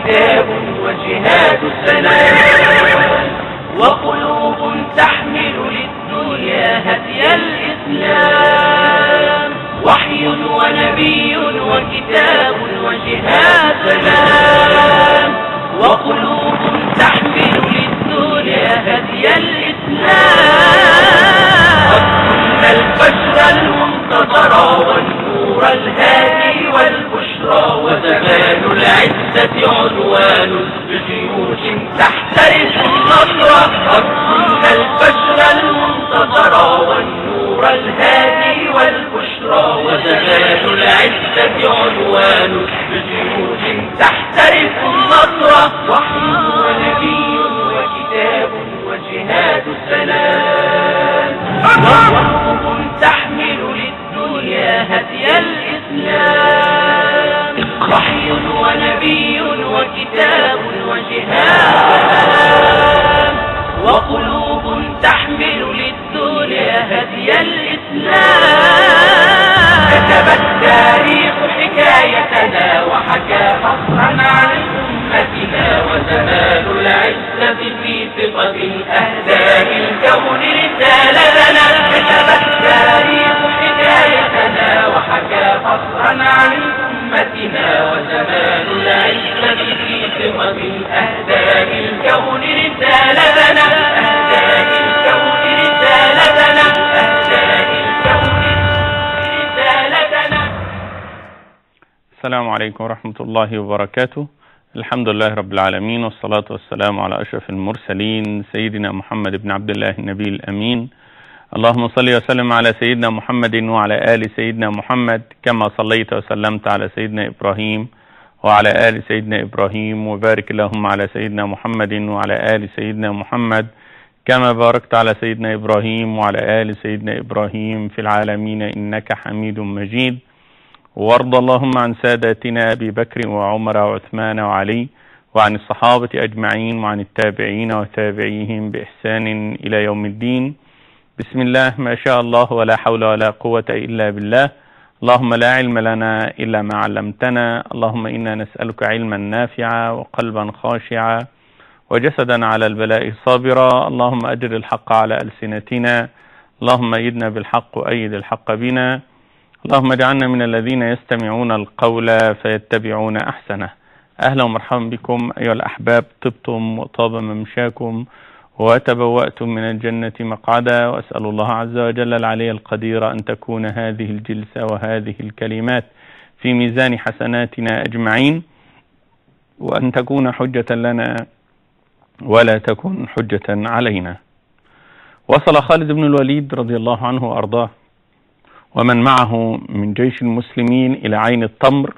وكتاب وجهاد سلام وقلوب تحمل للدنيا هدي الإسلام وحي ونبي وكتاب وجهاد سلام وقلوب تحمل للدنيا هدي الإسلام قد البشر المنتظر والنور الهادي والبشرى وزمان العزة عنوان بجيوش تحترس النصر قد كنا البشر المنتظر والنور الهادي والبشرى وزمان العزة عنوان بجيوش تحترس النصر وحي ونبي وكتاب وجهاد سلام وقلوب تحمل للدنيا هدي الإسلام وحي ونبي وكتاب وجهاد وقلوب تحمل للدنيا هدي الإسلام كتب التاريخ حكايتنا وحكى فصلا عن أمتنا وزمان العزة في ثقة أهداف الكون رسالتنا كتب التاريخ حكايتنا وحكى فصلا عن أمتنا وزمان العزة في ثقة أهداف الكون رسالتنا أهداف الكون رسالتنا أهداف الكون رسالتنا السلام عليكم ورحمة الله وبركاته الحمد لله رب العالمين والصلاة والسلام على أشرف المرسلين سيدنا محمد بن عبد الله النبي الأمين اللهم صل وسلم على سيدنا محمد وعلى آل سيدنا محمد كما صليت وسلمت على سيدنا إبراهيم وعلى آل سيدنا إبراهيم وبارك اللهم على سيدنا محمد وعلى آل سيدنا محمد كما باركت على سيدنا إبراهيم وعلى آل سيدنا إبراهيم في العالمين إنك حميد مجيد وارض اللهم عن ساداتنا أبي بكر وعمر وعثمان وعلي وعن الصحابة أجمعين وعن التابعين وتابعيهم بإحسان إلى يوم الدين بسم الله ما شاء الله ولا حول ولا قوة إلا بالله اللهم لا علم لنا إلا ما علمتنا اللهم إنا نسألك علما نافعا وقلبا خاشعا وجسدا على البلاء صابرا اللهم أجر الحق على ألسنتنا اللهم أيدنا بالحق وأيد الحق بنا اللهم اجعلنا من الذين يستمعون القول فيتبعون أحسنه أهلا ومرحبا بكم أيها الأحباب طبتم وطاب ممشاكم وتبوأتم من الجنة مقعدا وأسأل الله عز وجل العلي القدير أن تكون هذه الجلسة وهذه الكلمات في ميزان حسناتنا أجمعين وأن تكون حجة لنا ولا تكن حجة علينا وصل خالد بن الوليد رضي الله عنه وأرضاه ومن معه من جيش المسلمين إلى عين التمر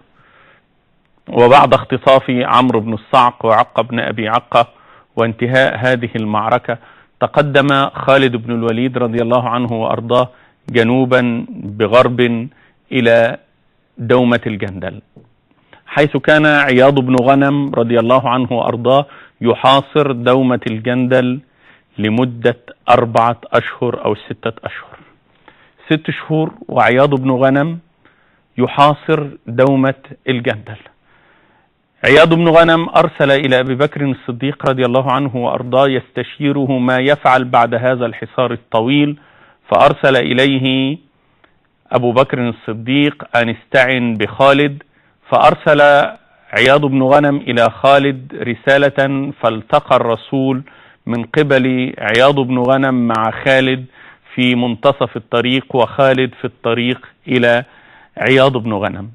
وبعد اختطاف عمرو بن الصعق وعقة بن أبي عقة وانتهاء هذه المعركة تقدم خالد بن الوليد رضي الله عنه وأرضاه جنوبا بغرب إلى دومة الجندل حيث كان عياض بن غنم رضي الله عنه وأرضاه يحاصر دومة الجندل لمدة أربعة أشهر أو ستة أشهر ست شهور وعياض بن غنم يحاصر دومة الجندل عياض بن غنم أرسل إلى أبي بكر الصديق رضي الله عنه وأرضاه يستشيره ما يفعل بعد هذا الحصار الطويل فأرسل إليه أبو بكر الصديق أن استعن بخالد فأرسل عياض بن غنم إلى خالد رسالة فالتقى الرسول من قبل عياض بن غنم مع خالد في منتصف الطريق وخالد في الطريق إلى عياض بن غنم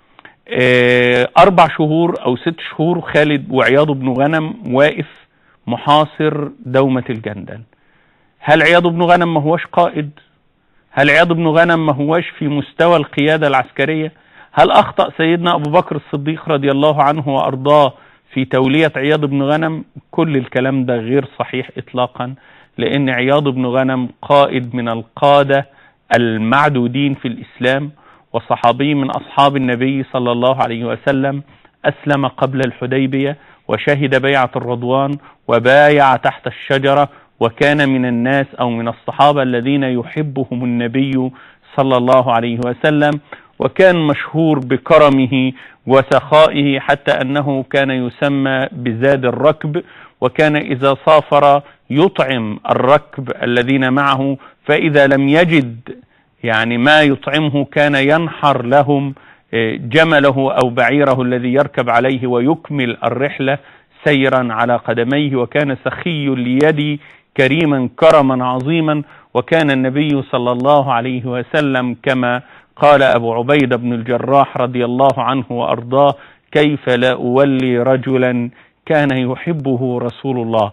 أربع شهور أو ست شهور خالد وعياض بن غنم واقف محاصر دومة الجندل هل عياض بن غنم ما هوش قائد هل عياض بن غنم ما هوش في مستوى القيادة العسكرية هل أخطأ سيدنا أبو بكر الصديق رضي الله عنه وأرضاه في تولية عياض بن غنم كل الكلام ده غير صحيح إطلاقا لأن عياض بن غنم قائد من القادة المعدودين في الإسلام وصحابي من أصحاب النبي صلى الله عليه وسلم أسلم قبل الحديبية وشهد بيعة الرضوان وبايع تحت الشجرة وكان من الناس أو من الصحابة الذين يحبهم النبي صلى الله عليه وسلم وكان مشهور بكرمه وسخائه حتى أنه كان يسمى بزاد الركب وكان إذا سافر يطعم الركب الذين معه فإذا لم يجد يعني ما يطعمه كان ينحر لهم جمله أو بعيره الذي يركب عليه ويكمل الرحلة سيرا على قدميه وكان سخي اليد كريما كرما عظيما وكان النبي صلى الله عليه وسلم كما قال أبو عبيدة بن الجراح رضي الله عنه وأرضاه كيف لا أولي رجلا كان يحبه رسول الله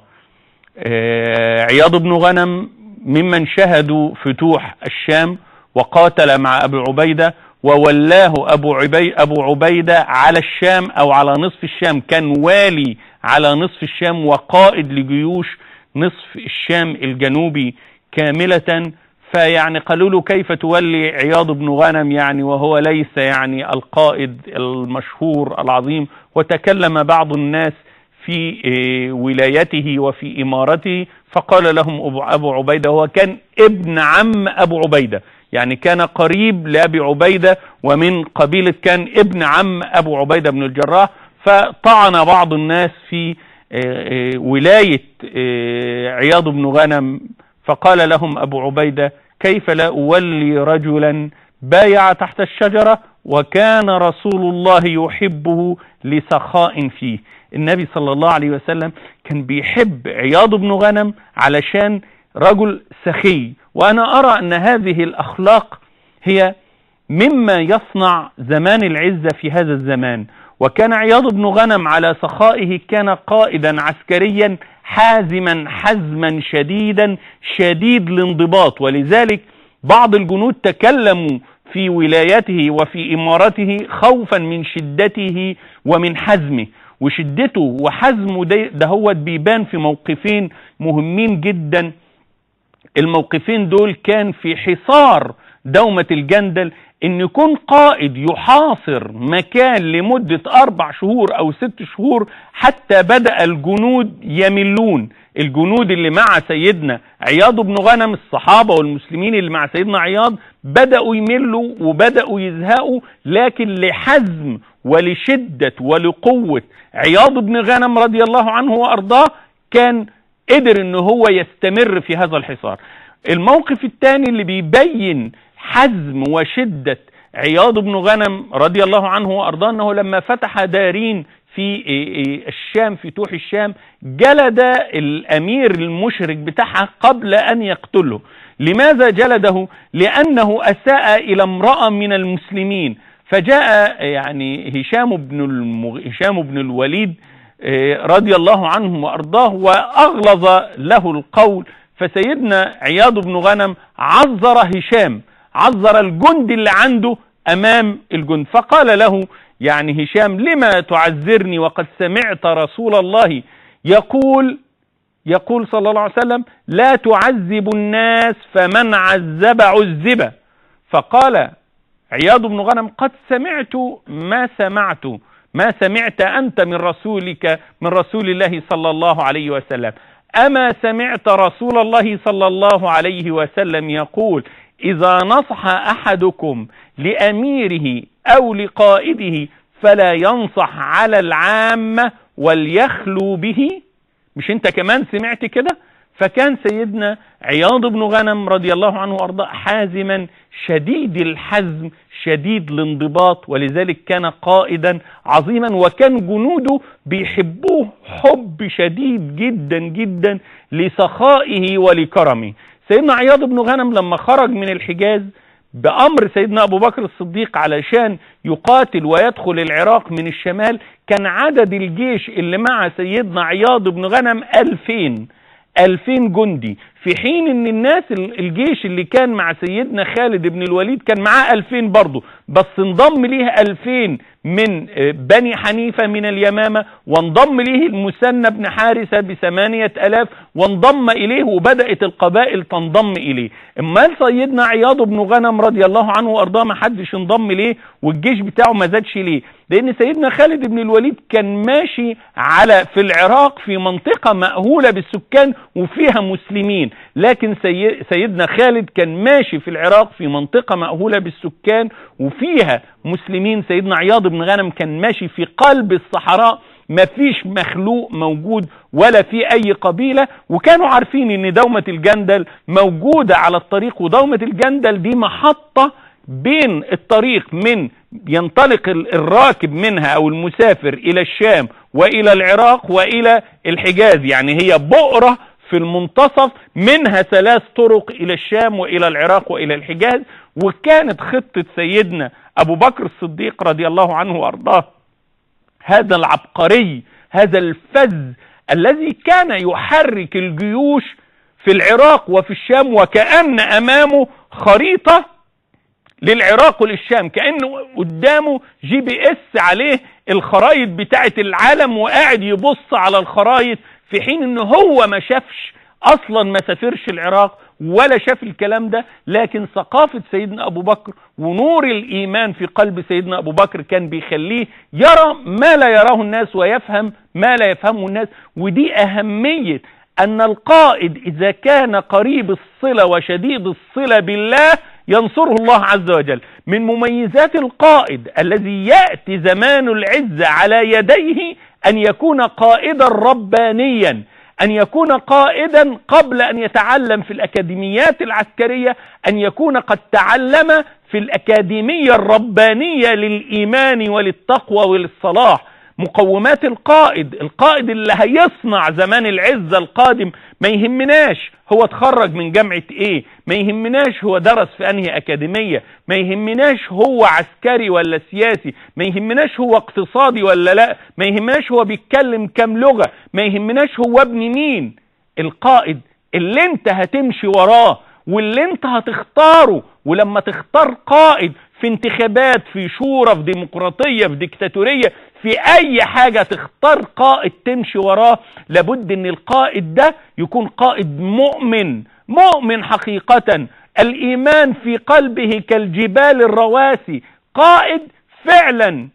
عياض بن غنم ممن شهدوا فتوح الشام وقاتل مع أبي عبيدة وولاه أبو, عبي أبو عبيدة على الشام أو على نصف الشام كان والي على نصف الشام وقائد لجيوش نصف الشام الجنوبي كاملة فيعني قالوا له كيف تولي عياض بن غنم يعني وهو ليس يعني القائد المشهور العظيم وتكلم بعض الناس في ولايته وفي إمارته فقال لهم أبو عبيدة هو كان ابن عم أبو عبيدة يعني كان قريب لأبي عبيدة ومن قبيلة كان ابن عم أبو عبيدة بن الجراح فطعن بعض الناس في ولاية عياض بن غنم فقال لهم أبو عبيدة كيف لا أولي رجلا بايع تحت الشجرة وكان رسول الله يحبه لسخاء فيه النبي صلى الله عليه وسلم كان بيحب عياض بن غنم علشان رجل سخي وأنا أرى أن هذه الأخلاق هي مما يصنع زمان العزة في هذا الزمان وكان عياض بن غنم على سخائه كان قائدا عسكريا حازما حزما شديدا شديد الانضباط ولذلك بعض الجنود تكلموا في ولايته وفي إمارته خوفا من شدته ومن حزمه وشدته وحزمه ده هو بيبان في موقفين مهمين جدا الموقفين دول كان في حصار دومة الجندل ان يكون قائد يحاصر مكان لمدة اربع شهور او ست شهور حتى بدأ الجنود يملون الجنود اللي مع سيدنا عياض بن غنم الصحابة والمسلمين اللي مع سيدنا عياض بدأوا يملوا وبدأوا يزهقوا لكن لحزم ولشدة ولقوة عياض بن غنم رضي الله عنه وارضاه كان قدر ان هو يستمر في هذا الحصار الموقف الثاني اللي بيبين حزم وشدة عياض بن غنم رضي الله عنه وأرضاه أنه لما فتح دارين في الشام في توح الشام جلد الأمير المشرك بتاعها قبل أن يقتله لماذا جلده؟ لأنه أساء إلى امرأة من المسلمين فجاء يعني هشام بن المغ... هشام بن الوليد رضي الله عنه وأرضاه وأغلظ له القول فسيدنا عياض بن غنم عذر هشام عذر الجند اللي عنده امام الجند فقال له يعني هشام لما تعذرني وقد سمعت رسول الله يقول يقول صلى الله عليه وسلم لا تعذب الناس فمن عذب عذب فقال عياض بن غنم قد سمعت ما سمعت ما سمعت أنت من رسولك من رسول الله صلى الله عليه وسلم أما سمعت رسول الله صلى الله عليه وسلم يقول إذا نصح أحدكم لأميره أو لقائده فلا ينصح على العامة وليخلو به مش انت كمان سمعت كده فكان سيدنا عياض بن غنم رضي الله عنه وارضاه حازما شديد الحزم شديد الانضباط ولذلك كان قائدا عظيما وكان جنوده بيحبوه حب شديد جدا جدا لسخائه ولكرمه سيدنا عياض بن غنم لما خرج من الحجاز بأمر سيدنا أبو بكر الصديق علشان يقاتل ويدخل العراق من الشمال كان عدد الجيش اللي مع سيدنا عياض بن غنم ألفين ألفين جندي في حين ان الناس الجيش اللي كان مع سيدنا خالد بن الوليد كان معاه ألفين برضه بس انضم ليه ألفين من بني حنيفة من اليمامة وانضم ليه المثنى بن حارثة بثمانية ألاف وانضم إليه وبدأت القبائل تنضم إليه اما سيدنا عياض بن غنم رضي الله عنه وأرضاه ما حدش انضم ليه والجيش بتاعه ما زادش ليه لأن سيدنا خالد بن الوليد كان ماشي على في العراق في منطقة مأهولة بالسكان وفيها مسلمين لكن سي... سيدنا خالد كان ماشي في العراق في منطقة مأهولة بالسكان وفيها مسلمين سيدنا عياض بن غنم كان ماشي في قلب الصحراء مفيش مخلوق موجود ولا في اي قبيلة وكانوا عارفين ان دومة الجندل موجودة على الطريق ودومة الجندل دي محطة بين الطريق من ينطلق الراكب منها او المسافر الى الشام والى العراق والى الحجاز يعني هي بؤرة في المنتصف منها ثلاث طرق الى الشام والى العراق والى الحجاز وكانت خطة سيدنا ابو بكر الصديق رضي الله عنه وارضاه هذا العبقري هذا الفذ الذي كان يحرك الجيوش في العراق وفي الشام وكأن امامه خريطة للعراق وللشام كأنه قدامه جي بي اس عليه الخرايط بتاعت العالم وقاعد يبص على الخرايط في حين ان هو ما شافش اصلا ما سافرش العراق ولا شاف الكلام ده لكن ثقافة سيدنا ابو بكر ونور الايمان في قلب سيدنا ابو بكر كان بيخليه يرى ما لا يراه الناس ويفهم ما لا يفهمه الناس ودي اهمية ان القائد اذا كان قريب الصلة وشديد الصلة بالله ينصره الله عز وجل من مميزات القائد الذي يأتي زمان العزة على يديه أن يكون قائدا ربانيا أن يكون قائدا قبل أن يتعلم في الأكاديميات العسكرية أن يكون قد تعلم في الأكاديمية الربانية للإيمان وللتقوى وللصلاح مقومات القائد القائد اللي هيصنع زمان العزة القادم ما يهمناش هو اتخرج من جامعة ايه ما يهمناش هو درس في انهي اكاديمية ما يهمناش هو عسكري ولا سياسي ما يهمناش هو اقتصادي ولا لا ما يهمناش هو بيتكلم كام لغة ما يهمناش هو ابن مين القائد اللي انت هتمشي وراه واللي انت هتختاره ولما تختار قائد في انتخابات في شورى في ديمقراطية في ديكتاتورية في اي حاجة تختار قائد تمشي وراه لابد ان القائد ده يكون قائد مؤمن مؤمن حقيقة الايمان في قلبه كالجبال الرواسي قائد فعلا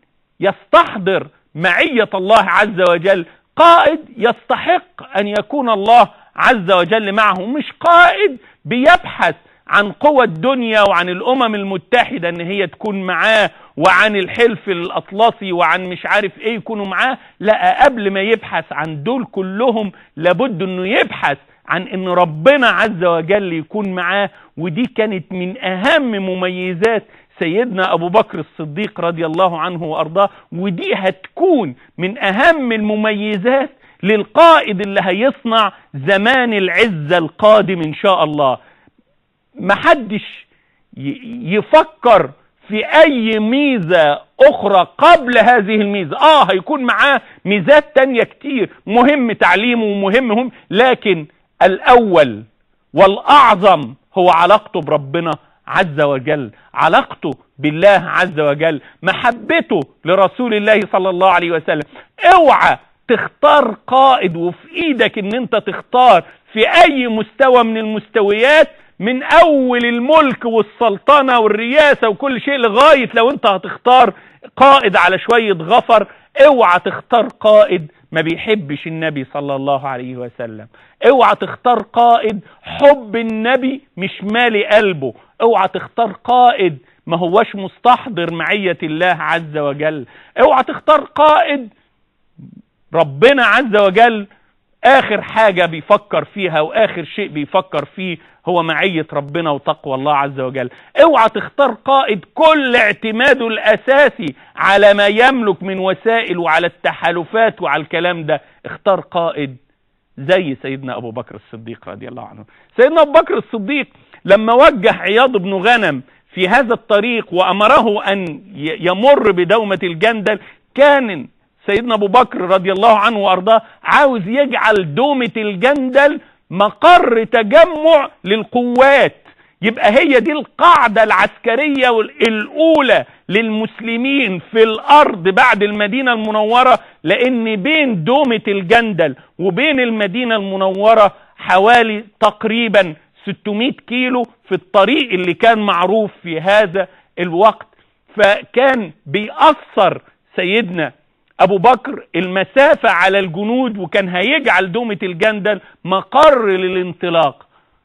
يستحضر معية الله عز وجل قائد يستحق ان يكون الله عز وجل معه مش قائد بيبحث عن قوى الدنيا وعن الامم المتحدة ان هي تكون معاه وعن الحلف الاطلسي وعن مش عارف ايه يكونوا معاه لا قبل ما يبحث عن دول كلهم لابد انه يبحث عن ان ربنا عز وجل يكون معاه ودي كانت من اهم مميزات سيدنا ابو بكر الصديق رضي الله عنه وارضاه ودي هتكون من اهم المميزات للقائد اللي هيصنع زمان العزة القادم ان شاء الله محدش يفكر في اي ميزة اخرى قبل هذه الميزة اه هيكون معاه ميزات تانية كتير مهم تعليمه ومهم هم لكن الاول والاعظم هو علاقته بربنا عز وجل علاقته بالله عز وجل محبته لرسول الله صلى الله عليه وسلم اوعى تختار قائد وفي ايدك ان انت تختار في اي مستوى من المستويات من اول الملك والسلطنة والرياسة وكل شيء لغاية لو انت هتختار قائد على شوية غفر اوعى تختار قائد ما بيحبش النبي صلى الله عليه وسلم اوعى تختار قائد حب النبي مش مالي قلبه اوعى تختار قائد ما هوش مستحضر معية الله عز وجل اوعى تختار قائد ربنا عز وجل اخر حاجة بيفكر فيها واخر شيء بيفكر فيه هو معية ربنا وتقوى الله عز وجل اوعى تختار قائد كل اعتماده الاساسي على ما يملك من وسائل وعلى التحالفات وعلى الكلام ده اختار قائد زي سيدنا ابو بكر الصديق رضي الله عنه سيدنا ابو بكر الصديق لما وجه عياض بن غنم في هذا الطريق وامره ان يمر بدومة الجندل كان سيدنا ابو بكر رضي الله عنه وارضاه عاوز يجعل دومة الجندل مقر تجمع للقوات يبقى هي دي القاعدة العسكرية الأولى للمسلمين في الأرض بعد المدينة المنورة لأن بين دومة الجندل وبين المدينة المنورة حوالي تقريبا 600 كيلو في الطريق اللي كان معروف في هذا الوقت فكان بيأثر سيدنا ابو بكر المسافة على الجنود وكان هيجعل دومة الجندل مقر للانطلاق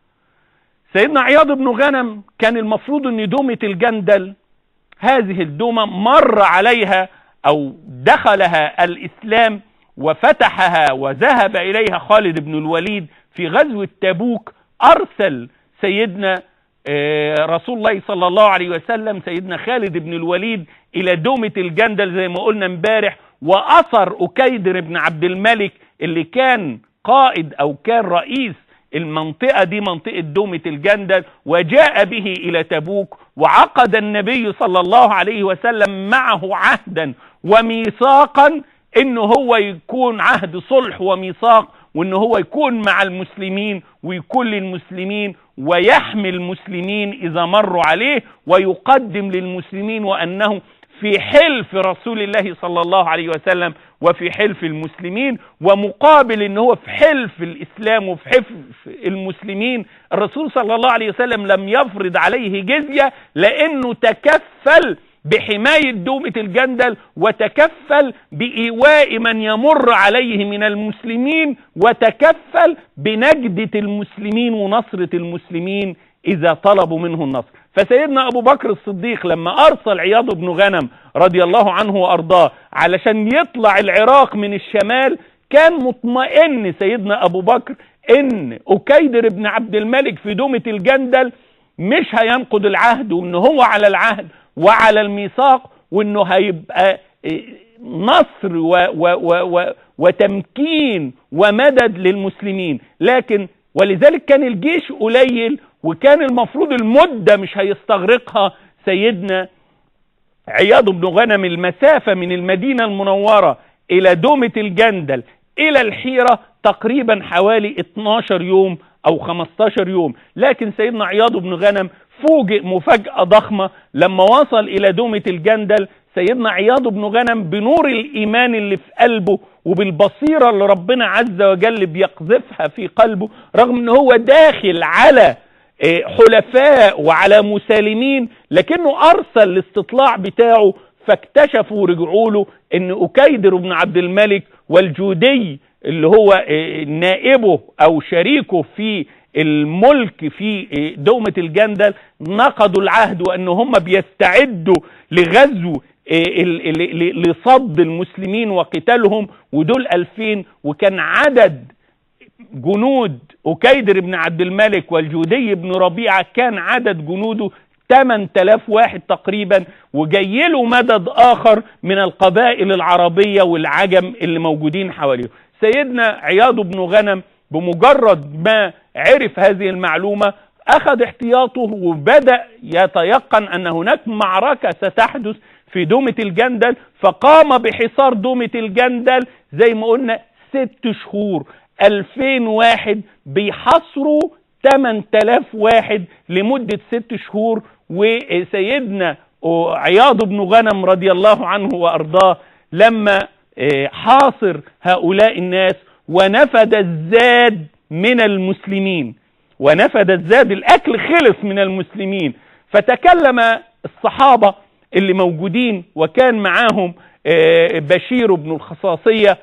سيدنا عياض بن غنم كان المفروض ان دومة الجندل هذه الدومة مر عليها او دخلها الاسلام وفتحها وذهب اليها خالد بن الوليد في غزوة تبوك ارسل سيدنا آه، رسول الله صلى الله عليه وسلم سيدنا خالد بن الوليد الى دومة الجندل زي ما قلنا امبارح واثر اكيدر بن عبد الملك اللي كان قائد او كان رئيس المنطقة دي منطقة دومة الجندل وجاء به إلى تبوك وعقد النبي صلى الله عليه وسلم معه عهدا وميثاقا إنه هو يكون عهد صلح وميثاق وإنه هو يكون مع المسلمين ويكون للمسلمين ويحمي المسلمين إذا مروا عليه ويقدم للمسلمين وأنه في حلف رسول الله صلى الله عليه وسلم وفي حلف المسلمين ومقابل ان هو في حلف الاسلام وفي حلف المسلمين الرسول صلى الله عليه وسلم لم يفرض عليه جزية لانه تكفل بحماية دومة الجندل وتكفل بإيواء من يمر عليه من المسلمين وتكفل بنجدة المسلمين ونصرة المسلمين إذا طلبوا منه النصر فسيدنا أبو بكر الصديق لما أرسل عياض بن غنم رضي الله عنه وأرضاه علشان يطلع العراق من الشمال كان مطمئن سيدنا أبو بكر إن أكيدر بن عبد الملك في دومة الجندل مش هينقض العهد وإن هو على العهد وعلى الميثاق وإنه هيبقى نصر و و و و وتمكين ومدد للمسلمين لكن ولذلك كان الجيش قليل وكان المفروض المدة مش هيستغرقها سيدنا عياض بن غنم المسافة من المدينة المنورة إلى دومة الجندل إلى الحيرة تقريبا حوالي 12 يوم أو 15 يوم لكن سيدنا عياض بن غنم فوجئ مفاجأة ضخمة لما وصل إلى دومة الجندل سيدنا عياض بن غنم بنور الإيمان اللي في قلبه وبالبصيرة اللي ربنا عز وجل بيقذفها في قلبه رغم ان هو داخل على حلفاء وعلى مسالمين لكنه ارسل الاستطلاع بتاعه فاكتشفوا ورجعوا له ان اكيدر بن عبد الملك والجودي اللي هو نائبه او شريكه في الملك في دومة الجندل نقضوا العهد وان هم بيستعدوا لغزو لصد المسلمين وقتالهم ودول ألفين وكان عدد جنود أكيدر بن عبد الملك والجودي بن ربيعة كان عدد جنوده 8000 واحد تقريبا وجاي له مدد آخر من القبائل العربية والعجم اللي موجودين حواليه سيدنا عياض بن غنم بمجرد ما عرف هذه المعلومة أخذ احتياطه وبدأ يتيقن أن هناك معركة ستحدث في دومة الجندل فقام بحصار دومة الجندل زي ما قلنا ست شهور 2000 واحد بيحصروا 8000 واحد لمدة ست شهور وسيدنا عياض بن غنم رضي الله عنه وأرضاه لما حاصر هؤلاء الناس ونفد الزاد من المسلمين ونفد الزاد الأكل خلص من المسلمين فتكلم الصحابة اللي موجودين وكان معاهم بشير بن الخصاصية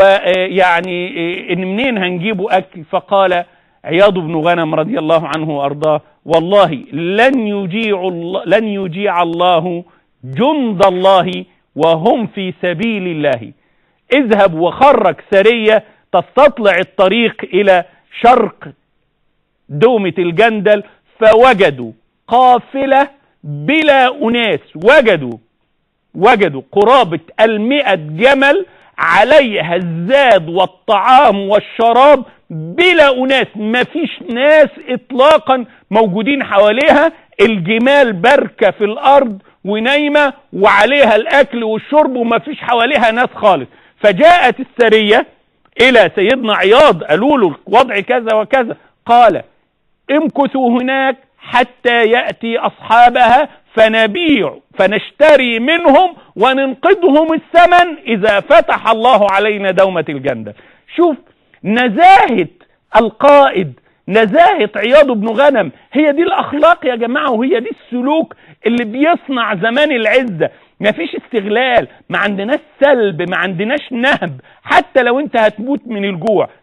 ويعني ان منين هنجيبوا اكل فقال عياض بن غنم رضي الله عنه وارضاه والله لن يجيع الله لن يجيع الله جند الله وهم في سبيل الله اذهب وخرج سريه تستطلع الطريق الى شرق دومة الجندل فوجدوا قافلة بلا أناس وجدوا وجدوا قرابة المئة جمل عليها الزاد والطعام والشراب بلا أناس ما فيش ناس إطلاقا موجودين حواليها الجمال بركة في الأرض ونايمة وعليها الأكل والشرب وما فيش حواليها ناس خالص فجاءت السرية إلى سيدنا عياض قالوا له الوضع كذا وكذا قال امكثوا هناك حتى يأتي أصحابها فنبيع فنشتري منهم وننقذهم الثمن إذا فتح الله علينا دومة الجندل شوف نزاهة القائد نزاهة عياض بن غنم هي دي الأخلاق يا جماعة وهي دي السلوك اللي بيصنع زمان العزة ما فيش استغلال ما عندناش سلب ما عندناش نهب حتى لو انت هتموت من الجوع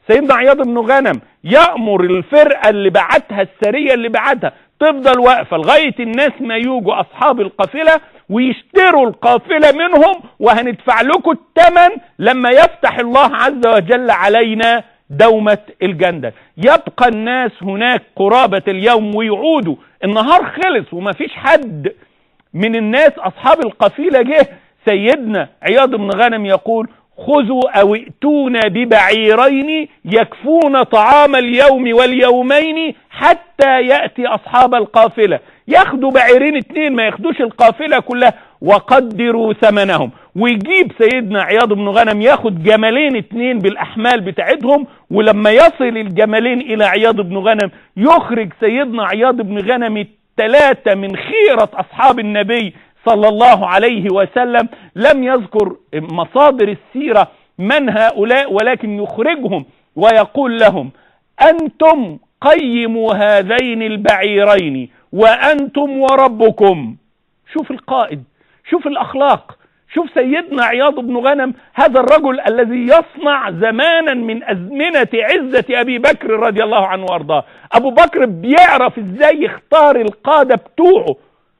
سيدنا عياض بن غنم يأمر الفرقة اللي بعتها السرية اللي بعتها تفضل واقفة لغاية الناس ما يوجوا أصحاب القافلة ويشتروا القافلة منهم وهندفع لكم الثمن لما يفتح الله عز وجل علينا دومة الجندل يبقى الناس هناك قرابة اليوم ويعودوا النهار خلص وما فيش حد من الناس أصحاب القفيلة جه سيدنا عياض بن غنم يقول خذوا أو ائتونا ببعيرين يكفون طعام اليوم واليومين حتى يأتي أصحاب القافلة ياخدوا بعيرين اتنين ما ياخدوش القافلة كلها وقدروا ثمنهم ويجيب سيدنا عياض بن غنم ياخد جملين اتنين بالأحمال بتاعتهم ولما يصل الجملين إلى عياض بن غنم يخرج سيدنا عياض بن غنم الثلاثة من خيرة أصحاب النبي صلى الله عليه وسلم لم يذكر مصادر السيرة من هؤلاء ولكن يخرجهم ويقول لهم أنتم قيموا هذين البعيرين وأنتم وربكم شوف القائد شوف الأخلاق شوف سيدنا عياض بن غنم هذا الرجل الذي يصنع زمانا من أزمنة عزة أبي بكر رضي الله عنه وأرضاه أبو بكر بيعرف إزاي يختار القادة بتوعه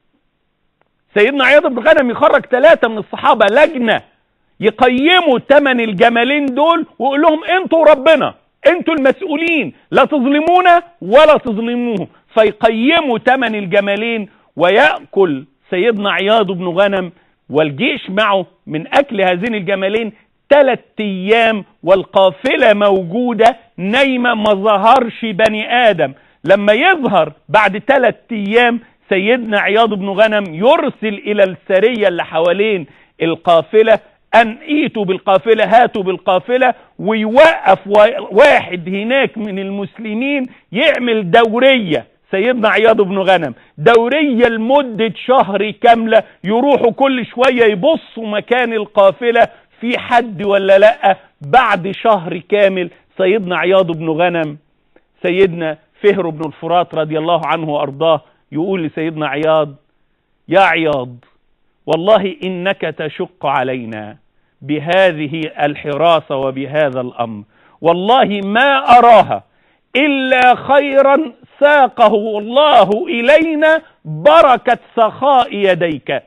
سيدنا عياض بن غنم يخرج ثلاثة من الصحابة لجنة يقيموا ثمن الجمالين دول ويقول لهم انتوا ربنا انتوا المسؤولين لا تظلمونا ولا تظلموه فيقيموا ثمن الجمالين ويأكل سيدنا عياض بن غنم والجيش معه من أكل هذين الجمالين ثلاث أيام والقافلة موجودة نايمة ما ظهرش بني آدم لما يظهر بعد ثلاث أيام سيدنا عياض بن غنم يرسل إلى السرية اللي حوالين القافلة أن ايتوا بالقافلة هاتوا بالقافلة ويوقف واحد هناك من المسلمين يعمل دورية سيدنا عياض بن غنم دورية لمدة شهر كاملة يروحوا كل شوية يبصوا مكان القافلة في حد ولا لا بعد شهر كامل سيدنا عياض بن غنم سيدنا فهر بن الفرات رضي الله عنه وأرضاه يقول لسيدنا عياض يا عياض والله إنك تشق علينا بهذه الحراسة وبهذا الأمر والله ما أراها إلا خيرا ساقه الله إلينا بركة سخاء يديك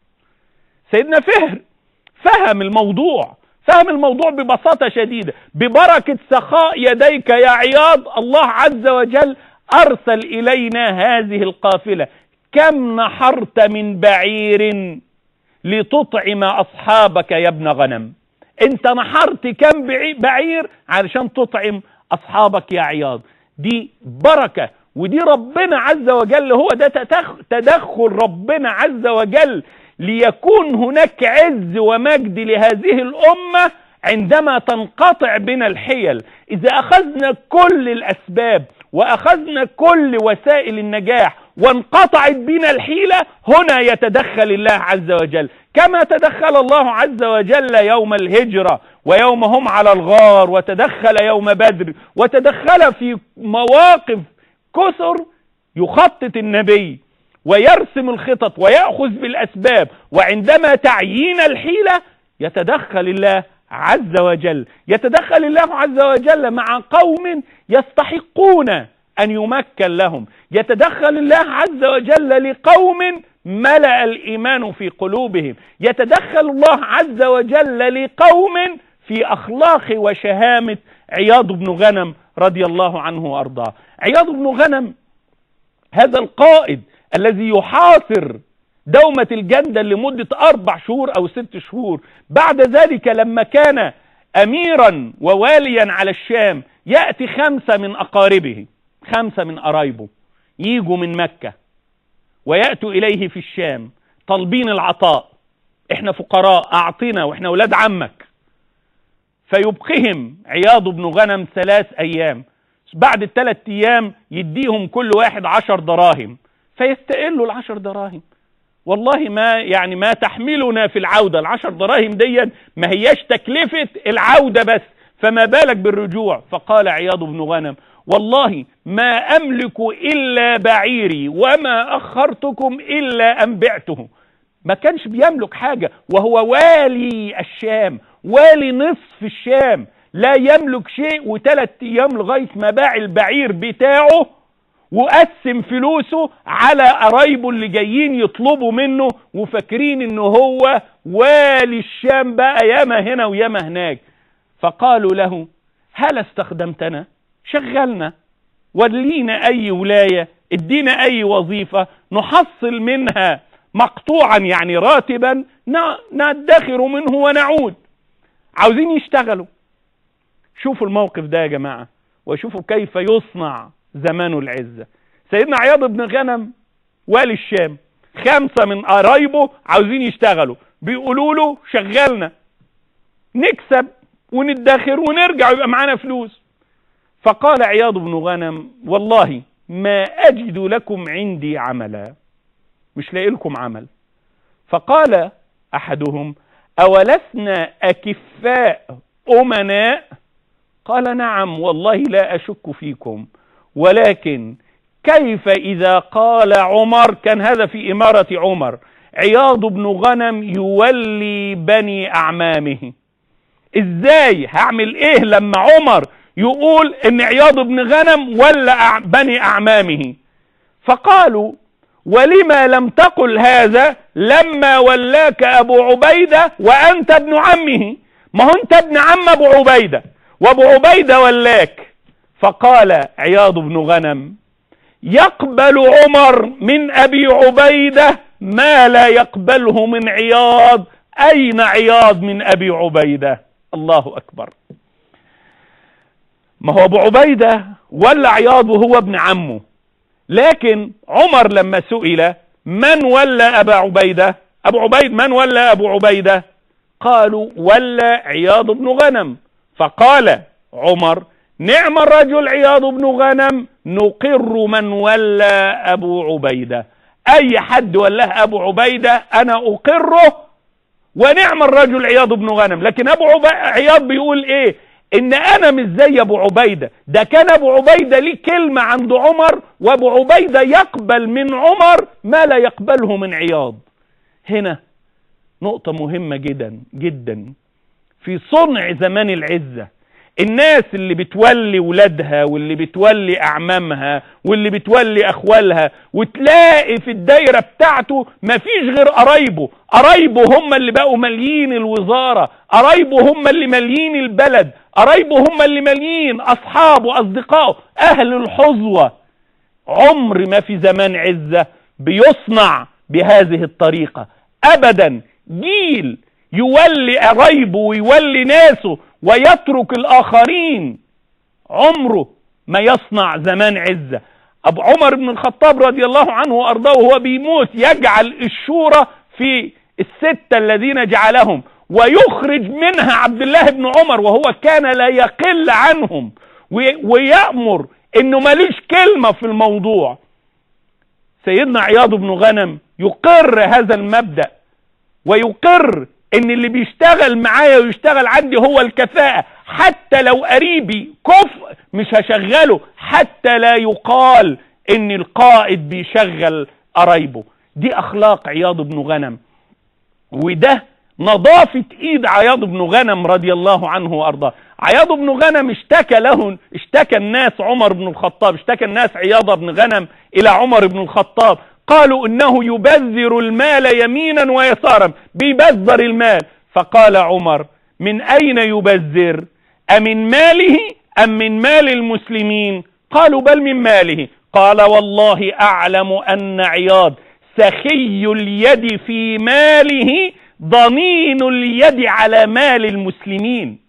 سيدنا فهر فهم الموضوع فهم الموضوع ببساطة شديدة ببركة سخاء يديك يا عياض الله عز وجل أرسل إلينا هذه القافلة كم نحرت من بعير لتطعم أصحابك يا ابن غنم انت نحرت كم بعير علشان تطعم أصحابك يا عياض دي بركة ودي ربنا عز وجل هو ده تدخل ربنا عز وجل ليكون هناك عز ومجد لهذه الأمة عندما تنقطع بنا الحيل إذا أخذنا كل الأسباب وأخذنا كل وسائل النجاح وانقطعت بنا الحيلة هنا يتدخل الله عز وجل كما تدخل الله عز وجل يوم الهجرة ويوم هم على الغار وتدخل يوم بدر وتدخل في مواقف كثر يخطط النبي ويرسم الخطط ويأخذ بالأسباب وعندما تعيين الحيلة يتدخل الله عز وجل يتدخل الله عز وجل مع قوم يستحقون أن يمكن لهم يتدخل الله عز وجل لقوم ملأ الإيمان في قلوبهم يتدخل الله عز وجل لقوم في أخلاق وشهامة عياض بن غنم رضي الله عنه وأرضاه عياض بن غنم هذا القائد الذي يحاصر دومة الجندل لمدة أربع شهور أو ست شهور بعد ذلك لما كان أميرا وواليا على الشام يأتي خمسة من أقاربه خمسة من قرايبه يجوا من مكة ويأتوا إليه في الشام طالبين العطاء احنا فقراء أعطنا واحنا ولاد عمك فيبقهم عياض بن غنم ثلاث أيام بعد الثلاث أيام يديهم كل واحد عشر دراهم فيستقلوا العشر دراهم والله ما يعني ما تحملنا في العودة العشر دراهم دي ما هياش تكلفة العودة بس فما بالك بالرجوع فقال عياض بن غنم والله ما أملك إلا بعيري وما أخرتكم إلا أن بعته ما كانش بيملك حاجة وهو والي الشام والي نصف الشام لا يملك شيء وثلاث ايام لغايه ما باع البعير بتاعه وقسم فلوسه على قرايبه اللي جايين يطلبوا منه وفاكرين انه هو والي الشام بقى ياما هنا وياما هناك فقالوا له هل استخدمتنا شغلنا ولينا اي ولايه ادينا اي وظيفه نحصل منها مقطوعا يعني راتبا ندخر منه ونعود عاوزين يشتغلوا شوفوا الموقف ده يا جماعه وشوفوا كيف يصنع زمان العزه سيدنا عياض بن غنم والي الشام خمسه من قرايبه عاوزين يشتغلوا بيقولوا له شغلنا نكسب وندخر ونرجع ويبقى معانا فلوس فقال عياض بن غنم والله ما أجد لكم عندي عملا مش لاقي لكم عمل فقال أحدهم أولسنا أكفاء أمناء قال نعم والله لا أشك فيكم ولكن كيف إذا قال عمر كان هذا في إمارة عمر عياض بن غنم يولي بني أعمامه ازاي هعمل ايه لما عمر يقول ان عياض بن غنم ولا بني اعمامه فقالوا ولما لم تقل هذا لما ولاك ابو عبيدة وانت ابن عمه ما هو انت ابن عم ابو عبيدة وابو عبيدة ولاك فقال عياض بن غنم يقبل عمر من ابي عبيدة ما لا يقبله من عياض اين عياض من ابي عبيده الله أكبر ما هو أبو عبيدة ولا عياض وهو ابن عمه لكن عمر لما سئل من ولا أبا عبيدة أبو عبيد من ولا أبو عبيدة قالوا ولا عياض بن غنم فقال عمر نعم الرجل عياض بن غنم نقر من ولا أبو عبيدة أي حد ولاه أبو عبيدة أنا أقره ونعم الرجل عياض بن غنم لكن ابو عبي... عياض بيقول ايه ان انا مش زي ابو عبيدة ده كان ابو عبيدة ليه كلمة عند عمر وابو عبيدة يقبل من عمر ما لا يقبله من عياض هنا نقطة مهمة جدا جدا في صنع زمان العزة الناس اللي بتولي ولادها واللي بتولي اعمامها واللي بتولي اخوالها وتلاقي في الدايره بتاعته مفيش غير قرايبه قرايبه هم اللي بقوا ماليين الوزاره قرايبه هم اللي ماليين البلد قرايبه هم اللي ماليين اصحابه اصدقائه اهل الحظوه عمر ما في زمان عزه بيصنع بهذه الطريقه ابدا جيل يولي قرايبه ويولي ناسه ويترك الآخرين عمره ما يصنع زمان عزة أبو عمر بن الخطاب رضي الله عنه وأرضاه وهو بيموت يجعل الشورى في الستة الذين جعلهم ويخرج منها عبد الله بن عمر وهو كان لا يقل عنهم ويأمر انه ماليش كلمة في الموضوع سيدنا عياض بن غنم يقر هذا المبدأ ويقر ان اللي بيشتغل معايا ويشتغل عندي هو الكفاءة حتى لو قريبي كفء مش هشغله حتى لا يقال ان القائد بيشغل قرايبه دي اخلاق عياض بن غنم وده نظافة ايد عياض بن غنم رضي الله عنه وارضاه عياض بن غنم اشتكى له اشتكى الناس عمر بن الخطاب اشتكى الناس عياض بن غنم الى عمر بن الخطاب قالوا انه يبذر المال يمينا ويسارا بيبذر المال فقال عمر من اين يبذر امن ماله ام من مال المسلمين قالوا بل من ماله قال والله اعلم ان عياض سخي اليد في ماله ضنين اليد على مال المسلمين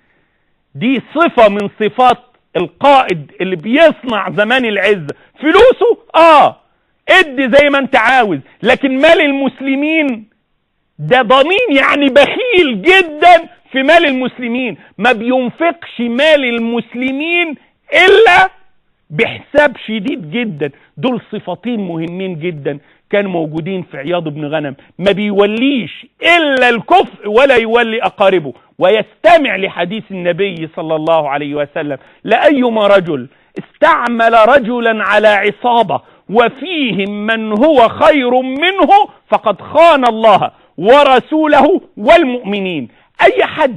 دي صفة من صفات القائد اللي بيصنع زمان العزة فلوسه اه ادي زي ما انت عاوز لكن مال المسلمين ده ضمين يعني بخيل جدا في مال المسلمين ما بينفقش مال المسلمين الا بحساب شديد جدا دول صفتين مهمين جدا كانوا موجودين في عياض بن غنم ما بيوليش الا الكفء ولا يولي اقاربه ويستمع لحديث النبي صلى الله عليه وسلم لايما رجل استعمل رجلا على عصابه وفيهم من هو خير منه فقد خان الله ورسوله والمؤمنين اي حد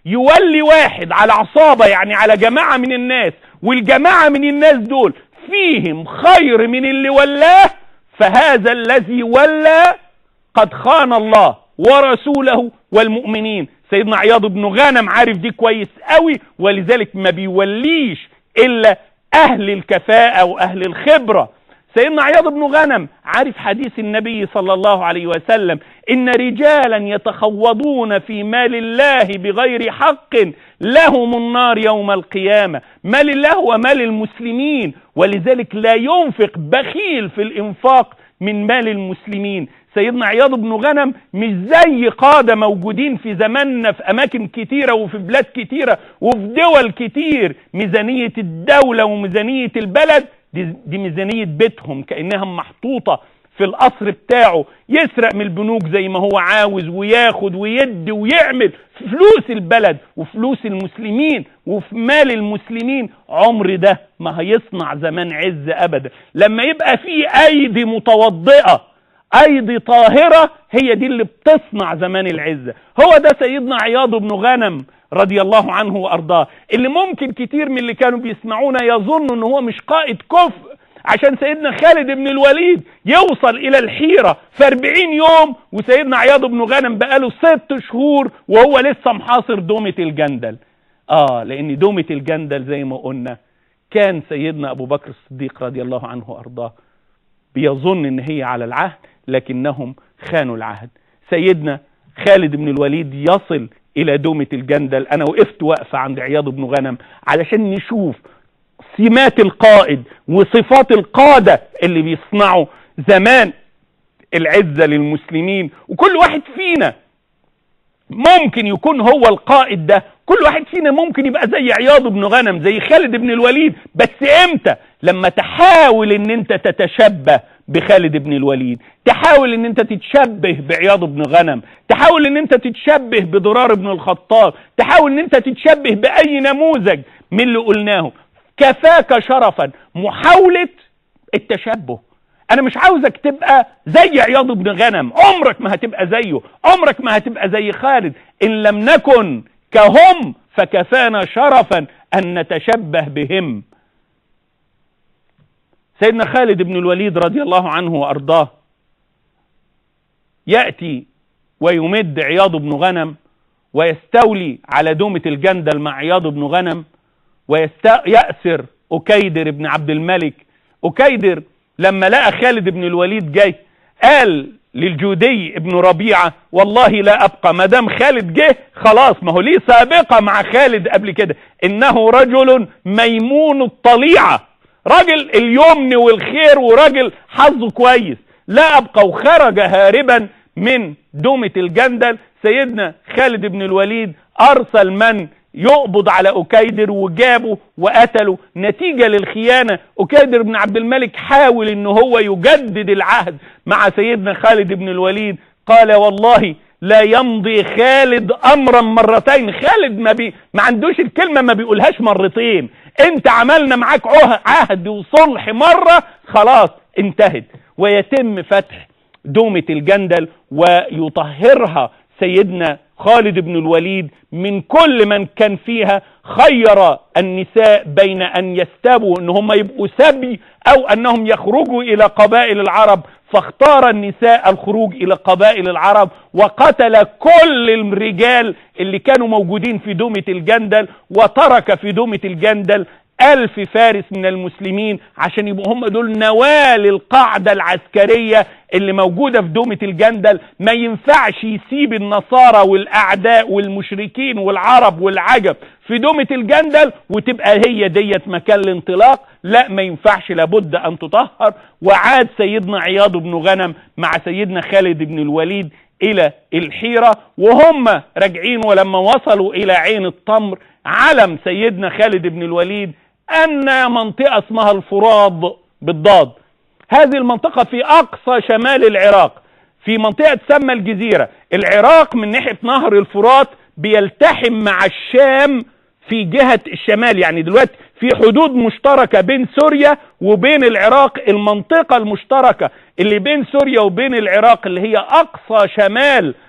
يولي واحد على عصابة يعني على جماعة من الناس والجماعة من الناس دول فيهم خير من اللي ولاه فهذا الذي ولى قد خان الله ورسوله والمؤمنين سيدنا عياض بن غنم عارف دي كويس قوي ولذلك ما بيوليش الا اهل الكفاءة واهل الخبرة سيدنا عياض بن غنم عارف حديث النبي صلى الله عليه وسلم ان رجالا يتخوضون في مال الله بغير حق لهم النار يوم القيامة مال الله هو مال المسلمين ولذلك لا ينفق بخيل في الانفاق من مال المسلمين سيدنا عياض بن غنم مش زي قادة موجودين في زماننا في أماكن كتيرة وفي بلاد كتيرة وفي دول كتير ميزانية الدولة وميزانية البلد دي, دي ميزانية بيتهم كأنها محطوطة في القصر بتاعه يسرق من البنوك زي ما هو عاوز وياخد ويدي ويعمل في فلوس البلد وفلوس المسلمين وفي مال المسلمين عمر ده ما هيصنع زمان عز ابدا لما يبقى في ايدي متوضئه ايدي طاهره هي دي اللي بتصنع زمان العزه هو ده سيدنا عياض بن غنم رضي الله عنه وارضاه اللي ممكن كتير من اللي كانوا بيسمعونا يظنوا ان هو مش قائد كفء عشان سيدنا خالد بن الوليد يوصل الى الحيرة في 40 يوم وسيدنا عياض بن غنم بقاله ست شهور وهو لسه محاصر دومة الجندل اه لان دومة الجندل زي ما قلنا كان سيدنا ابو بكر الصديق رضي الله عنه وارضاه بيظن ان هي على العهد لكنهم خانوا العهد سيدنا خالد بن الوليد يصل الى دومة الجندل انا وقفت وقفة عند عياض بن غنم علشان نشوف سمات القائد وصفات القادة اللي بيصنعوا زمان العزة للمسلمين وكل واحد فينا ممكن يكون هو القائد ده كل واحد فينا ممكن يبقى زي عياض بن غنم زي خالد بن الوليد بس امتى لما تحاول ان انت تتشبه بخالد بن الوليد تحاول ان انت تتشبه بعياض بن غنم تحاول ان انت تتشبه بضرار بن الخطاب تحاول ان انت تتشبه باي نموذج من اللي قلناه كفاك شرفا محاولة التشبه انا مش عاوزك تبقى زي عياض بن غنم عمرك ما هتبقى زيه عمرك ما هتبقى زي خالد ان لم نكن كهم فكفانا شرفا ان نتشبه بهم سيدنا خالد بن الوليد رضي الله عنه وارضاه ياتي ويمد عياض بن غنم ويستولي على دومة الجندل مع عياض بن غنم ويأسر أكيدر بن عبد الملك أكيدر لما لقى خالد بن الوليد جاي قال للجودي ابن ربيعة والله لا أبقى ما دام خالد جه خلاص ما هو ليه سابقة مع خالد قبل كده إنه رجل ميمون الطليعة راجل اليمن والخير وراجل حظه كويس لا أبقى وخرج هاربا من دومة الجندل سيدنا خالد بن الوليد أرسل من يقبض على أكيدر وجابه وقتله نتيجة للخيانة أكيدر بن عبد الملك حاول ان هو يجدد العهد مع سيدنا خالد بن الوليد قال والله لا يمضي خالد امرا مرتين خالد ما بي ما عندوش الكلمة ما بيقولهاش مرتين انت عملنا معاك عهد وصلح مرة خلاص انتهت ويتم فتح دومة الجندل ويطهرها سيدنا خالد بن الوليد من كل من كان فيها خير النساء بين ان يستبوا ان هم يبقوا سبي او انهم يخرجوا الى قبائل العرب فاختار النساء الخروج الى قبائل العرب وقتل كل الرجال اللي كانوا موجودين في دومة الجندل وترك في دومة الجندل ألف فارس من المسلمين عشان يبقوا هم دول نواة للقاعدة العسكرية اللي موجودة في دومة الجندل ما ينفعش يسيب النصارى والأعداء والمشركين والعرب والعجب في دومة الجندل وتبقى هي ديت مكان الانطلاق لا ما ينفعش لابد أن تطهر وعاد سيدنا عياض بن غنم مع سيدنا خالد بن الوليد إلى الحيرة وهم راجعين ولما وصلوا إلى عين التمر علم سيدنا خالد بن الوليد ان منطقة اسمها الفراد بالضاد هذه المنطقة في اقصى شمال العراق في منطقة تسمى الجزيرة العراق من ناحية نهر الفرات بيلتحم مع الشام في جهة الشمال يعني دلوقتي في حدود مشتركة بين سوريا وبين العراق المنطقة المشتركة اللي بين سوريا وبين العراق اللي هي اقصى شمال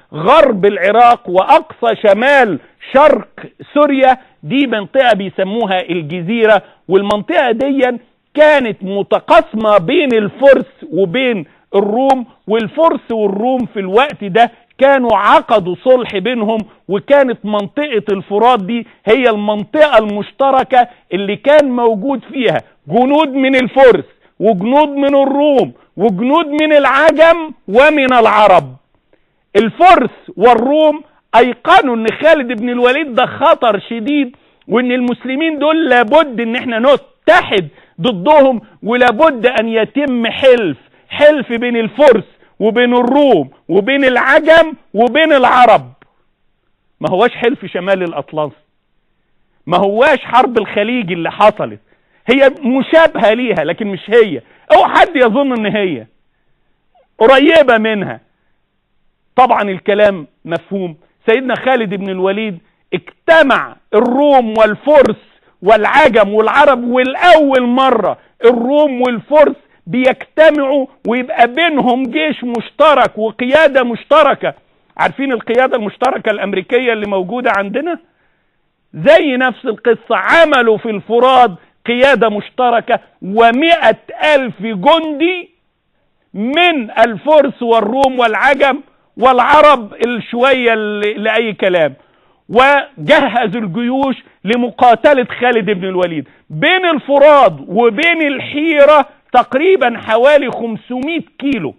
غرب العراق واقصى شمال شرق سوريا دي منطقة بيسموها الجزيرة والمنطقة دي كانت متقاسمة بين الفرس وبين الروم والفرس والروم في الوقت ده كانوا عقدوا صلح بينهم وكانت منطقة الفرات دي هي المنطقة المشتركة اللي كان موجود فيها جنود من الفرس وجنود من الروم وجنود من العجم ومن العرب الفرس والروم ايقنوا ان خالد بن الوليد ده خطر شديد وان المسلمين دول لابد ان احنا نتحد ضدهم ولابد ان يتم حلف حلف بين الفرس وبين الروم وبين العجم وبين العرب ما هواش حلف شمال الاطلس ما هواش حرب الخليج اللي حصلت هي مشابهة ليها لكن مش هي او حد يظن ان هي قريبة منها طبعا الكلام مفهوم سيدنا خالد بن الوليد اجتمع الروم والفرس والعجم والعرب والاول مرة الروم والفرس بيجتمعوا ويبقى بينهم جيش مشترك وقيادة مشتركة عارفين القيادة المشتركة الامريكية اللي موجودة عندنا زي نفس القصة عملوا في الفراد قيادة مشتركة ومئة ألف جندي من الفرس والروم والعجم والعرب الشوية لأي كلام وجهز الجيوش لمقاتلة خالد بن الوليد بين الفراد وبين الحيرة تقريبا حوالي 500 كيلو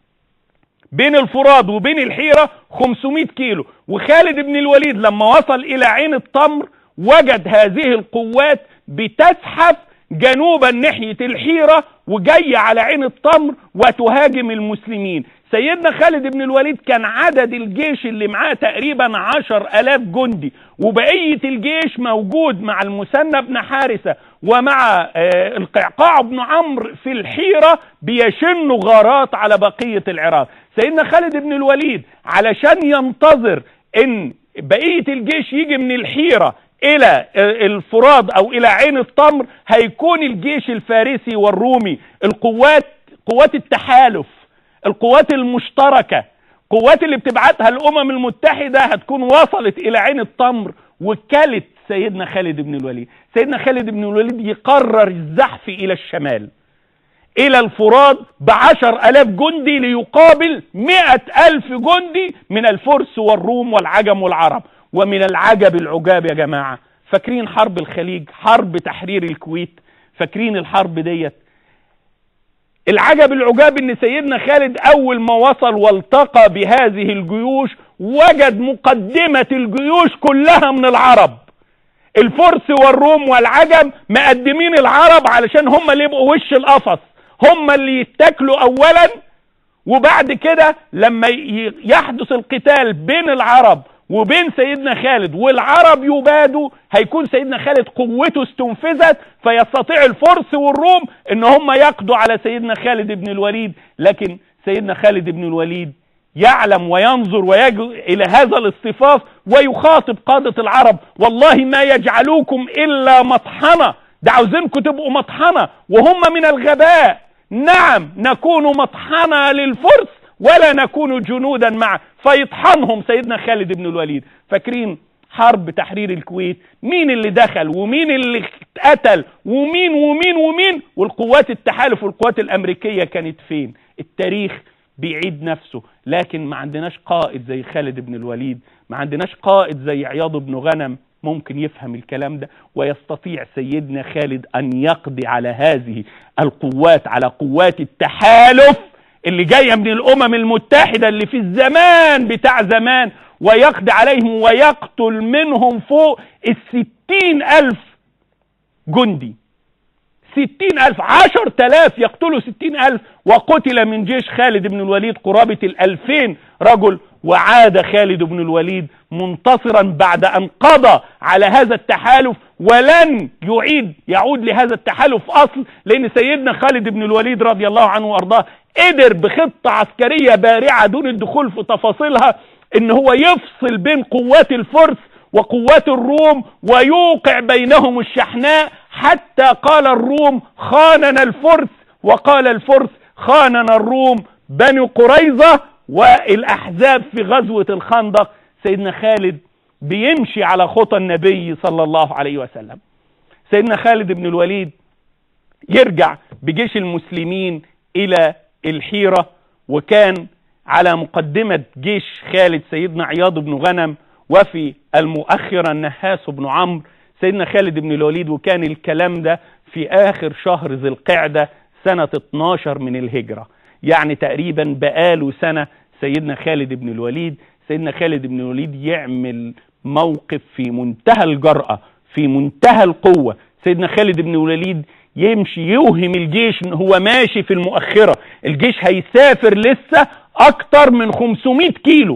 بين الفراد وبين الحيرة 500 كيلو وخالد بن الوليد لما وصل إلى عين التمر وجد هذه القوات بتزحف جنوبا ناحية الحيرة وجاية على عين التمر وتهاجم المسلمين سيدنا خالد بن الوليد كان عدد الجيش اللي معاه تقريبا عشر الاف جندي وبقية الجيش موجود مع المثنى بن حارثة ومع آه القعقاع بن عمرو في الحيرة بيشنوا غارات على بقية العراق سيدنا خالد بن الوليد علشان ينتظر ان بقية الجيش يجي من الحيرة الى الفراد او الى عين التمر هيكون الجيش الفارسي والرومي القوات قوات التحالف القوات المشتركة قوات اللي بتبعتها الامم المتحدة هتكون وصلت الى عين التمر وكلت سيدنا خالد بن الوليد سيدنا خالد بن الوليد يقرر الزحف الى الشمال الى الفرات بعشر الاف جندي ليقابل مئة الف جندي من الفرس والروم والعجم والعرب ومن العجب العجاب يا جماعة فاكرين حرب الخليج حرب تحرير الكويت فاكرين الحرب ديت العجب العجاب ان سيدنا خالد اول ما وصل والتقى بهذه الجيوش وجد مقدمة الجيوش كلها من العرب الفرس والروم والعجم مقدمين العرب علشان هم اللي يبقوا وش القفص هم اللي يتاكلوا اولا وبعد كده لما يحدث القتال بين العرب وبين سيدنا خالد والعرب يبادوا هيكون سيدنا خالد قوته استنفذت فيستطيع الفرس والروم ان هم يقضوا على سيدنا خالد بن الوليد لكن سيدنا خالد بن الوليد يعلم وينظر ويجو الى هذا الاصطفاف ويخاطب قادة العرب والله ما يجعلوكم الا مطحنة ده عاوزينكم تبقوا مطحنة وهم من الغباء نعم نكون مطحنة للفرس ولا نكون جنودا معه فيطحنهم سيدنا خالد بن الوليد فاكرين حرب تحرير الكويت مين اللي دخل ومين اللي اتقتل ومين ومين ومين والقوات التحالف والقوات الامريكية كانت فين التاريخ بيعيد نفسه لكن ما عندناش قائد زي خالد بن الوليد ما عندناش قائد زي عياض بن غنم ممكن يفهم الكلام ده ويستطيع سيدنا خالد ان يقضي على هذه القوات على قوات التحالف اللي جاية من الامم المتحدة اللي في الزمان بتاع زمان ويقضي عليهم ويقتل منهم فوق الستين الف جندي ستين الف عشر تلاف يقتلوا ستين الف وقتل من جيش خالد بن الوليد قرابة الالفين رجل وعاد خالد بن الوليد منتصرا بعد ان قضى على هذا التحالف ولن يعيد يعود لهذا التحالف اصل لان سيدنا خالد بن الوليد رضي الله عنه وارضاه قدر بخطة عسكرية بارعة دون الدخول في تفاصيلها ان هو يفصل بين قوات الفرس وقوات الروم ويوقع بينهم الشحناء حتى قال الروم خاننا الفرس وقال الفرس خاننا الروم بني قريظة والاحزاب في غزوه الخندق سيدنا خالد بيمشي على خطى النبي صلى الله عليه وسلم سيدنا خالد بن الوليد يرجع بجيش المسلمين الى الحيره وكان على مقدمه جيش خالد سيدنا عياض بن غنم وفي المؤخره النهاس بن عمرو سيدنا خالد بن الوليد وكان الكلام ده في اخر شهر ذي القعده سنه 12 من الهجره يعني تقريبا بقاله سنه سيدنا خالد بن الوليد سيدنا خالد بن الوليد يعمل موقف في منتهى الجرأة في منتهى القوة سيدنا خالد بن الوليد يمشي يوهم الجيش ان هو ماشي في المؤخرة الجيش هيسافر لسه اكتر من 500 كيلو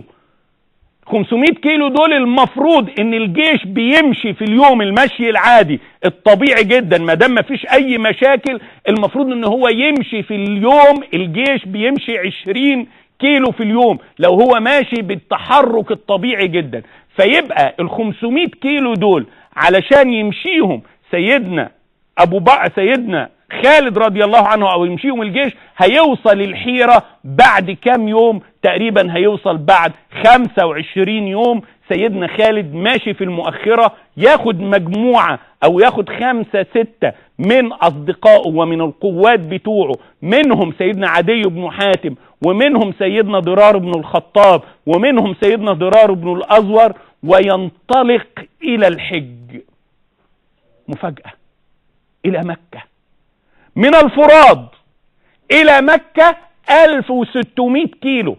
500 كيلو دول المفروض ان الجيش بيمشي في اليوم المشي العادي الطبيعي جدا ما دام مفيش اي مشاكل المفروض ان هو يمشي في اليوم الجيش بيمشي 20 كيلو في اليوم لو هو ماشي بالتحرك الطبيعي جدا فيبقى ال 500 كيلو دول علشان يمشيهم سيدنا ابو بكر سيدنا خالد رضي الله عنه او يمشيهم الجيش هيوصل الحيرة بعد كام يوم تقريبا هيوصل بعد 25 يوم سيدنا خالد ماشي في المؤخرة ياخد مجموعة او ياخد خمسة ستة من اصدقائه ومن القوات بتوعه منهم سيدنا عدي بن حاتم ومنهم سيدنا ضرار بن الخطاب ومنهم سيدنا ضرار بن الازور وينطلق الى الحج مفاجأة الى مكة من الفراد الى مكة 1600 كيلو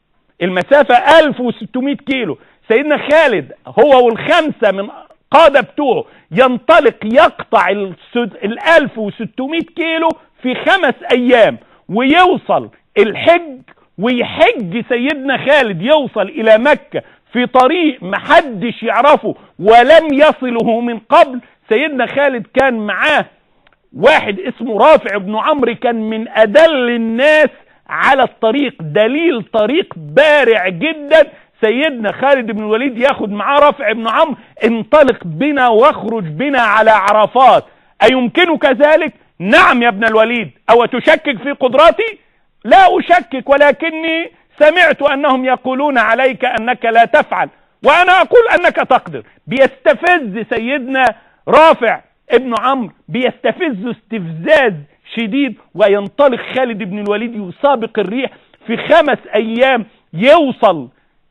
المسافة 1600 كيلو سيدنا خالد هو والخمسة من قادة بتوعه ينطلق يقطع ال 1600 كيلو في خمس ايام ويوصل الحج ويحج سيدنا خالد يوصل الى مكة في طريق محدش يعرفه ولم يصله من قبل سيدنا خالد كان معاه واحد اسمه رافع بن عمرو كان من ادل الناس على الطريق دليل طريق بارع جدا سيدنا خالد بن الوليد ياخد معاه رافع بن عمرو انطلق بنا واخرج بنا على عرفات ايمكنك ذلك نعم يا ابن الوليد او تشكك في قدراتي لا اشكك ولكني سمعت انهم يقولون عليك انك لا تفعل وانا اقول انك تقدر بيستفز سيدنا رافع ابن عمرو بيستفز استفزاز شديد وينطلق خالد بن الوليد يسابق الريح في خمس ايام يوصل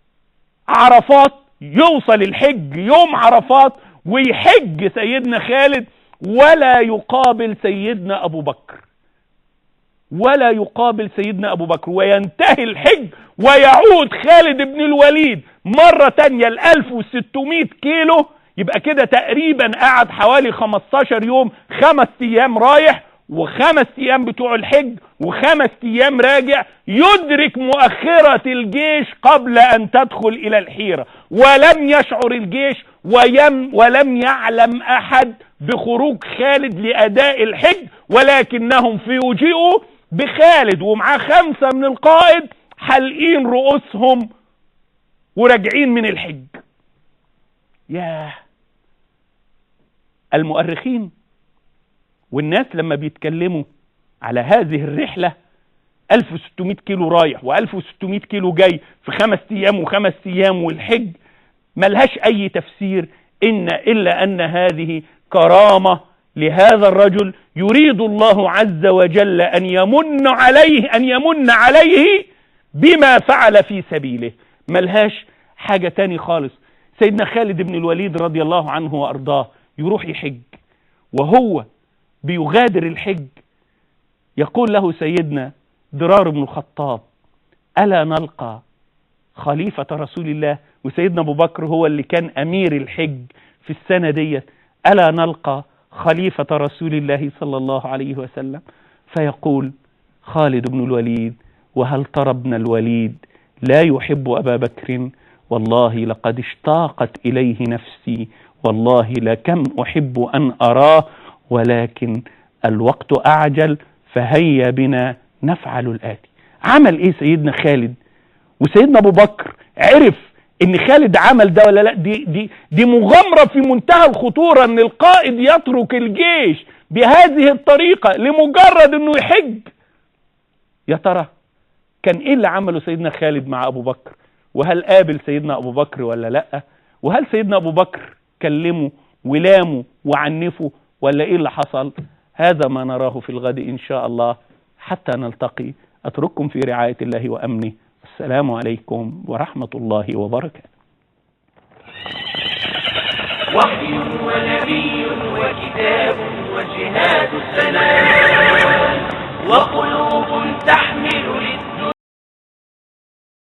عرفات يوصل الحج يوم عرفات ويحج سيدنا خالد ولا يقابل سيدنا ابو بكر ولا يقابل سيدنا ابو بكر وينتهي الحج ويعود خالد بن الوليد مرة تانية ال 1600 كيلو يبقى كده تقريبا قعد حوالي 15 يوم خمس ايام رايح وخمس ايام بتوع الحج وخمس ايام راجع يدرك مؤخرة الجيش قبل ان تدخل الى الحيرة ولم يشعر الجيش ويم ولم يعلم احد بخروج خالد لاداء الحج ولكنهم فوجئوا بخالد ومعاه خمسة من القائد حلقين رؤوسهم وراجعين من الحج ياه المؤرخين والناس لما بيتكلموا على هذه الرحلة 1600 كيلو رايح و1600 كيلو جاي في خمس ايام وخمس ايام والحج ملهاش اي تفسير ان الا ان هذه كرامة لهذا الرجل يريد الله عز وجل ان يمن عليه ان يمن عليه بما فعل في سبيله ملهاش حاجة تاني خالص سيدنا خالد بن الوليد رضي الله عنه وارضاه يروح يحج وهو بيغادر الحج يقول له سيدنا ضرار بن الخطاب ألا نلقى خليفة رسول الله وسيدنا أبو بكر هو اللي كان أمير الحج في السنة ديت ألا نلقى خليفة رسول الله صلى الله عليه وسلم فيقول خالد بن الوليد وهل ترى ابن الوليد لا يحب أبا بكر والله لقد اشتاقت إليه نفسي والله لكم أحب أن أراه ولكن الوقت أعجل فهيا بنا نفعل الآتي عمل إيه سيدنا خالد وسيدنا أبو بكر عرف ان خالد عمل ده ولا لا دي دي دي مغامره في منتهى الخطوره ان القائد يترك الجيش بهذه الطريقه لمجرد انه يحج يا ترى كان ايه اللي عمله سيدنا خالد مع ابو بكر وهل قابل سيدنا ابو بكر ولا لا وهل سيدنا ابو بكر كلمه ولامه وعنفه ولا ايه اللي حصل هذا ما نراه في الغد ان شاء الله حتى نلتقي اترككم في رعاية الله وامنه السلام عليكم ورحمة الله وبركاته وحي ونبي وكتاب وجهاد السلام